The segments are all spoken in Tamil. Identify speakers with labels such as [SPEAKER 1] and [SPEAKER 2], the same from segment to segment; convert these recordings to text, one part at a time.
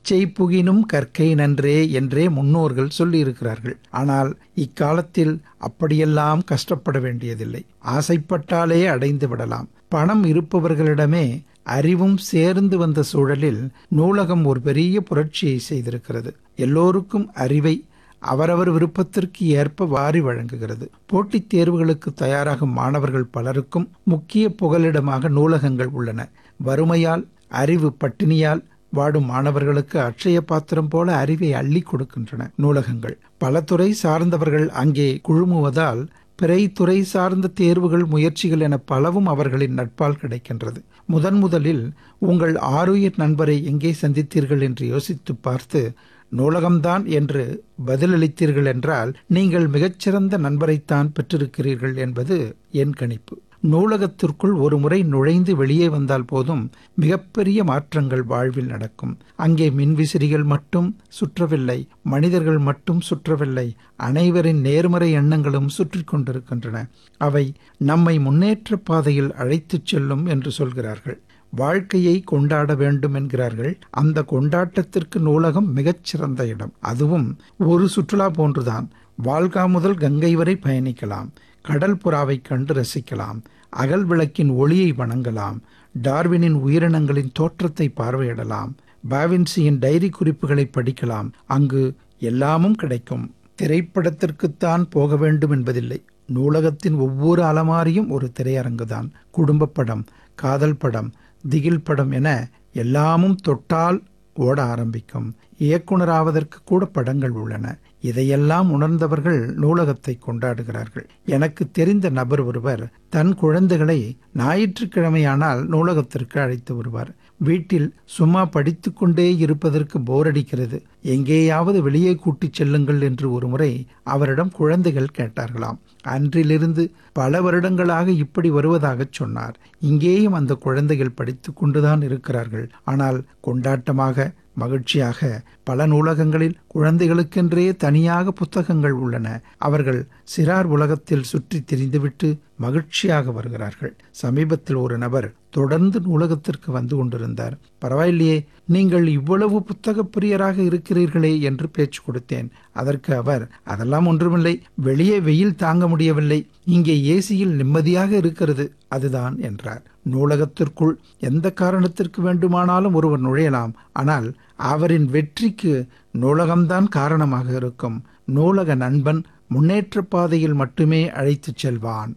[SPEAKER 1] இச்சை புகினும் கற்கை நன்றே என்றே முன்னோர்கள் சொல்லியிருக்கிறார்கள் ஆனால் இக்காலத்தில் அப்படியெல்லாம் கஷ்டப்பட வேண்டியதில்லை ஆசைப்பட்டாலே அடைந்து விடலாம் பணம் இருப்பவர்களிடமே அறிவும் சேர்ந்து வந்த சூழலில் நூலகம் ஒரு பெரிய புரட்சியை செய்திருக்கிறது எல்லோருக்கும் அறிவை அவரவர் விருப்பத்திற்கு ஏற்ப வாரி வழங்குகிறது போட்டித் தேர்வுகளுக்கு தயாராகும் மாணவர்கள் பலருக்கும் முக்கிய புகலிடமாக நூலகங்கள் உள்ளன வறுமையால் அறிவு பட்டினியால் வாடும் மாணவர்களுக்கு அட்சய பாத்திரம் போல அறிவை அள்ளி கொடுக்கின்றன நூலகங்கள் பல துறை சார்ந்தவர்கள் அங்கே குழுமுவதால் பிறை துறை சார்ந்த தேர்வுகள் முயற்சிகள் என பலவும் அவர்களின் நட்பால் கிடைக்கின்றது முதன் முதலில் உங்கள் ஆருயிர் நண்பரை எங்கே சந்தித்தீர்கள் என்று யோசித்து பார்த்து நூலகம்தான் என்று பதிலளித்தீர்கள் என்றால் நீங்கள் மிகச்சிறந்த நண்பரைத்தான் பெற்றிருக்கிறீர்கள் என்பது என் கணிப்பு நூலகத்திற்குள் ஒரு முறை நுழைந்து வெளியே வந்தால் போதும் மிகப்பெரிய மாற்றங்கள் வாழ்வில் நடக்கும் அங்கே மின்விசிறிகள் மட்டும் சுற்றவில்லை மனிதர்கள் மட்டும் சுற்றவில்லை அனைவரின் நேர்மறை எண்ணங்களும் சுற்றி கொண்டிருக்கின்றன அவை நம்மை முன்னேற்ற பாதையில் அழைத்துச் செல்லும் என்று சொல்கிறார்கள் வாழ்க்கையை கொண்டாட வேண்டும் என்கிறார்கள் அந்த கொண்டாட்டத்திற்கு நூலகம் மிகச்சிறந்த இடம் அதுவும் ஒரு சுற்றுலா போன்றுதான் வால்கா முதல் கங்கை வரை பயணிக்கலாம் கடல் புறாவை கண்டு ரசிக்கலாம் அகல் விளக்கின் ஒளியை வணங்கலாம் டார்வினின் உயிரினங்களின் தோற்றத்தை பார்வையிடலாம் பாவின்சியின் டைரி குறிப்புகளை படிக்கலாம் அங்கு எல்லாமும் கிடைக்கும் திரைப்படத்திற்குத்தான் போக வேண்டும் என்பதில்லை நூலகத்தின் ஒவ்வொரு அலமாரியும் ஒரு திரையரங்குதான் குடும்ப படம் காதல் படம் திகில் படம் என எல்லாமும் தொட்டால் ஓட ஆரம்பிக்கும் இயக்குனராவதற்கு கூட படங்கள் உள்ளன இதையெல்லாம் உணர்ந்தவர்கள் நூலகத்தை கொண்டாடுகிறார்கள் எனக்கு தெரிந்த நபர் ஒருவர் தன் குழந்தைகளை ஞாயிற்றுக்கிழமையானால் நூலகத்திற்கு அழைத்து வருவார் வீட்டில் சும்மா படித்துக்கொண்டே இருப்பதற்கு போர் அடிக்கிறது எங்கேயாவது வெளியே கூட்டிச் செல்லுங்கள் என்று ஒருமுறை அவரிடம் குழந்தைகள் கேட்டார்களாம் அன்றிலிருந்து பல வருடங்களாக இப்படி வருவதாகச் சொன்னார் இங்கேயும் அந்த குழந்தைகள் படித்து கொண்டுதான் இருக்கிறார்கள் ஆனால் கொண்டாட்டமாக மகிழ்ச்சியாக பல நூலகங்களில் குழந்தைகளுக்கென்றே தனியாக புத்தகங்கள் உள்ளன அவர்கள் சிறார் உலகத்தில் சுற்றி திரிந்துவிட்டு மகிழ்ச்சியாக வருகிறார்கள் சமீபத்தில் ஒரு நபர் தொடர்ந்து நூலகத்திற்கு வந்து கொண்டிருந்தார் பரவாயில்லையே நீங்கள் இவ்வளவு புத்தக பிரியராக இருக்கிறீர்களே என்று பேச்சு கொடுத்தேன் அதற்கு அவர் அதெல்லாம் ஒன்றுமில்லை வெளியே வெயில் தாங்க முடியவில்லை இங்கே ஏசியில் நிம்மதியாக இருக்கிறது அதுதான் என்றார் நூலகத்திற்குள் எந்த காரணத்திற்கு வேண்டுமானாலும் ஒருவர் நுழையலாம் ஆனால் அவரின் வெற்றிக்கு நூலகம்தான் காரணமாக இருக்கும் நூலக நண்பன் முன்னேற்ற பாதையில் மட்டுமே அழைத்துச் செல்வான்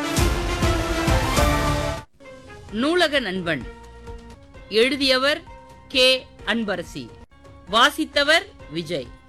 [SPEAKER 2] நூலக நண்பன் எழுதியவர் கே அன்பரசி வாசித்தவர் விஜய்